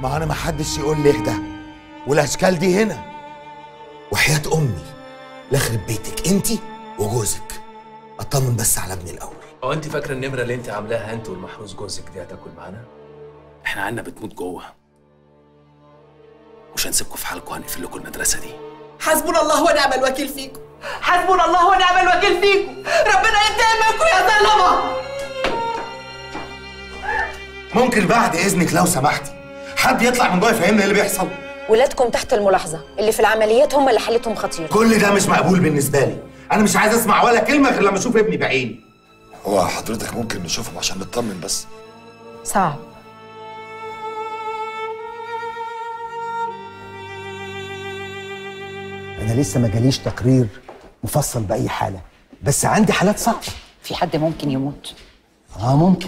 ما انا ما حدش يقول لي اهدى والاشكال دي هنا وحياة امي لاخرب بيتك انت وجوزك اطمن بس على ابني الاول هو انت فاكره النمره اللي انت عاملاها انت والمحروس جوزك دي هتاكل معانا؟ احنا عنا بتموت جوه مش هنسيبكم في حالكم هنقفل لكم المدرسه دي حسبنا الله ونعم الوكيل فيكم حسبنا الله ونعم الوكيل فيكم ربنا ينتقم منكم يا ظلمه ممكن بعد اذنك لو سمحتي حد يطلع من جوه يفهمنا ايه اللي بيحصل ولادكم تحت الملاحظة اللي في العمليات هم اللي حالتهم خطيرة كل ده مش مقبول بالنسبه لي انا مش عايز اسمع ولا كلمه غير لما اشوف ابني بعيني هو حضرتك ممكن نشوفهم عشان نطمن بس صعب انا لسه ما جاليش تقرير مفصل باي حاله بس عندي حالات صعبه في حد ممكن يموت اه ممكن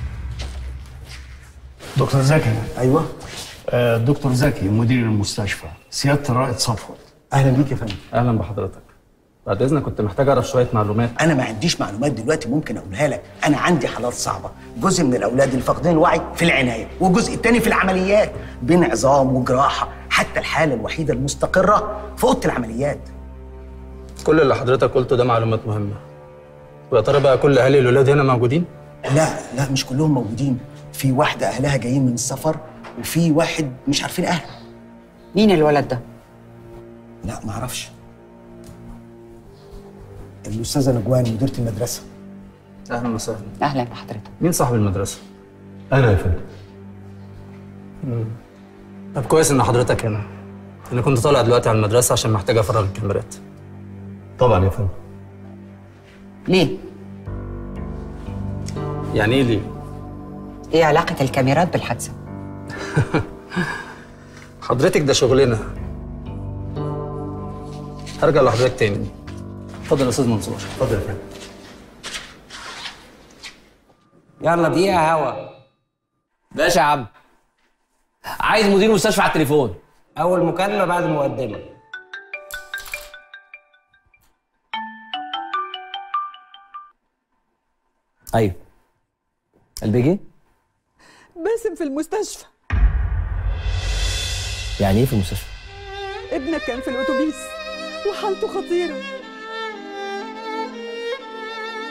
دكتور زكي ايوه آه دكتور زكي مدير المستشفى سياده الرائد صفوت اهلا بيك يا فندم اهلا بحضرتك بعد اذنك كنت محتاج اعرف شويه معلومات انا ما عنديش معلومات دلوقتي ممكن اقولها لك انا عندي حالات صعبه جزء من الاولاد اللي فاقدين الوعي في العنايه والجزء الثاني في العمليات بين عظام وجراحه حتى الحاله الوحيده المستقره في اوضه العمليات كل اللي حضرتك قلته ده معلومات مهمه ويا ترى بقى كل اهالي الولاد هنا موجودين لا لا مش كلهم موجودين في واحده اهلها جايين من السفر وفي واحد مش عارفين اهله مين الولد ده لا ما اعرفش الاستاذه نجوان مديره المدرسه اهلا وسهلا اهلا بحضرتك مين صاحب المدرسه انا يا فندم مم. طب كويس ان حضرتك هنا انا كنت طالع دلوقتي على المدرسه عشان محتاج افرغ الكاميرات طبعا يا فندم ليه يعني ايه ليه ايه علاقه الكاميرات بالحادثه حضرتك ده شغلنا هرجع لحضرتك تاني اتفضل يا استاذ منصور اتفضل يا فندم يلا دقيقة هوا باشا يا عم عايز مدير مستشفى على التليفون أول مكالمة بعد المقدمة أيوه البيجي باسم في المستشفى يعني إيه في المستشفى؟ ابنك كان في الأتوبيس وحالته خطيرة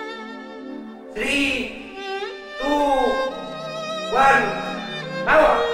3 2 1 هوا